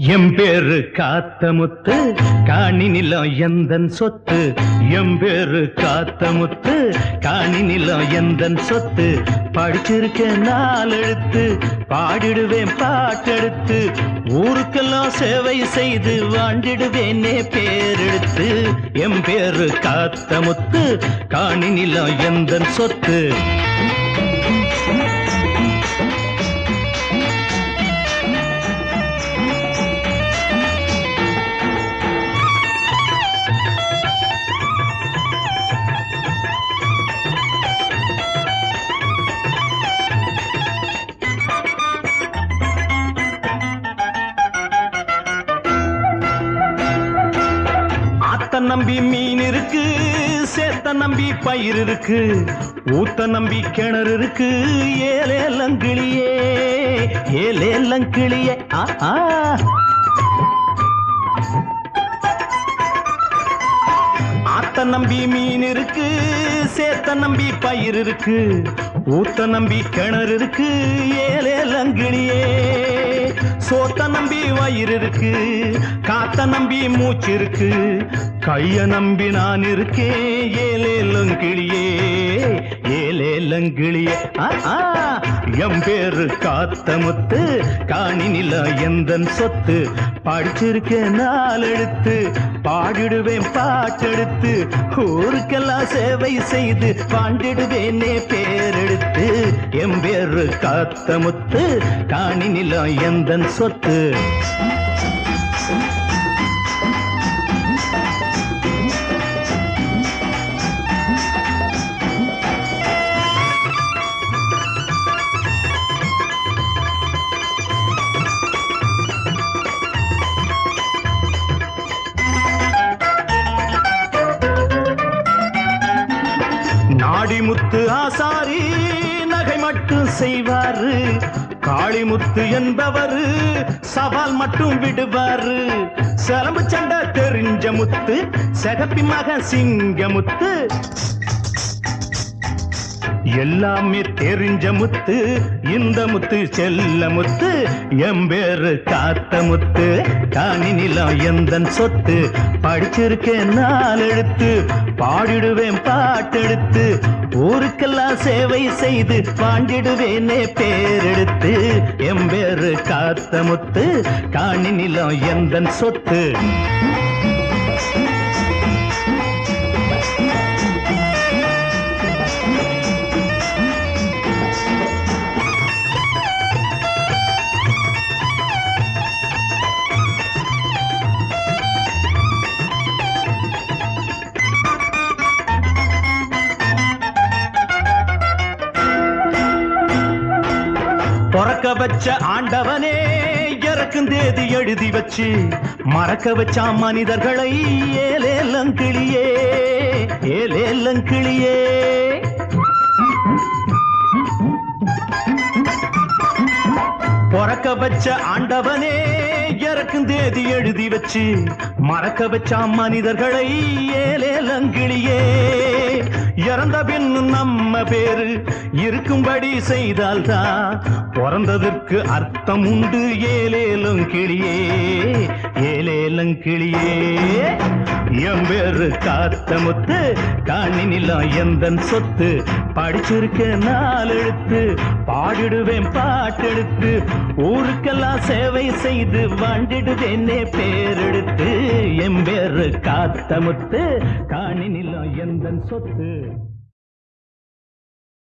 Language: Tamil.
எம் பேரு காத்தமுத்து காணி நிலம் எந்தன் சொத்து எம் பேரு காத்தமுத்து காணி நிலம் எந்தன் சொத்து படிச்சிருக்க நாலெழுத்து பாடிடுவேன் பாட்டெடுத்து ஊருக்கெல்லாம் சேவை செய்து வாழ்ந்திடுவேனே பேரெடுத்து எம் பேரு காத்தமுத்து காணி நிலம் எந்தன் சொத்து ஆத்த நம்பி மீன் இருக்கு சேத்த நம்பி பயிர் இருக்கு ஊத்த நம்பி கிணறு இருக்கு ஏலேலங்கிளியே ஏலேலங்கிளியே ஆ ஆத்த நம்பி மீன் இருக்கு சேத்த நம்பி பயிர் இருக்கு ஊத்த நம்பி கிணறு இருக்கு ஏலேலங்கிளியே சோத்த நம்பி வயிறு இருக்கு காத்த நம்பி மூச்சு இருக்கு கைய நம்பி நான் இருக்கேன் ஏலேலங்கிளியே ஏலேலங்கிளியே ஆ, ஆ, எம் பேரு காத்த முத்து காணி நில எந்தன் சொத்து படிச்சிருக்கேன் நாளெடுத்து பாடிடுவேன் பாட்டெடுத்து ஊருக்கெல்லாம் சேவை செய்து பாண்டிடுவேனே பேரெடுத்து எம் பேரு காத்த முத்து காணி நிலம் எந்தன் சொத்து நாடிமுத்து ஆசாரி நகை மட்டும் செய்வாரு காளிமுத்து என்பவரு சவால் மட்டும் விடுவாரு சிலம்பு சண்டை தெரிஞ்ச முத்து செகப்பி மக சிங்கமுத்து எல்லாமே தெரிஞ்ச முத்து இந்த முத்து செல்ல முத்து எம்பேரு காத்த முத்து காணி நிலம் எந்தன் சொத்து படிச்சிருக்கேன் நாலெழுத்து பாடிடுவேன் பாட்டெடுத்து ஊருக்கெல்லாம் சேவை செய்து பாண்டிடுவேனே பேரெடுத்து எம்பேரு காத்த முத்து காணி நிலம் எந்தன் சொத்து பிறக்க வச்ச ஆண்டவனே இறக்கும் தேதி எழுதி வச்சு மறக்க வச்சா மனிதர்களை ஏலேலங்கிளியே ஏலேலங்கிளியே பிறக்க வச்ச ஆண்டவனே இறக்கும் தேதி எழுதி வச்சு மறக்க வச்சா மனிதர்களை ஏலேலங்கிளியே இறந்த பின் நம்ம பேரு இருக்கும்படி செய்தால்தான் பிறந்ததற்கு அர்த்தம் உண்டு ஏலேலும் கிளியே ஏலேலும் கிளியே என் பேரு காத்த முத்து காணி நிலம் எந்தன் சொத்து படிச்சிருக்க நாலெழுத்து பாடிடுவேன் பாட்டெடுத்து ஊருக்கெல்லாம் சேவை செய்து வாழ்ந்திடுவேனே பேரெடுத்து என் பேரு காத்த முத்து காணி நிலம் எந்தன் சொத்து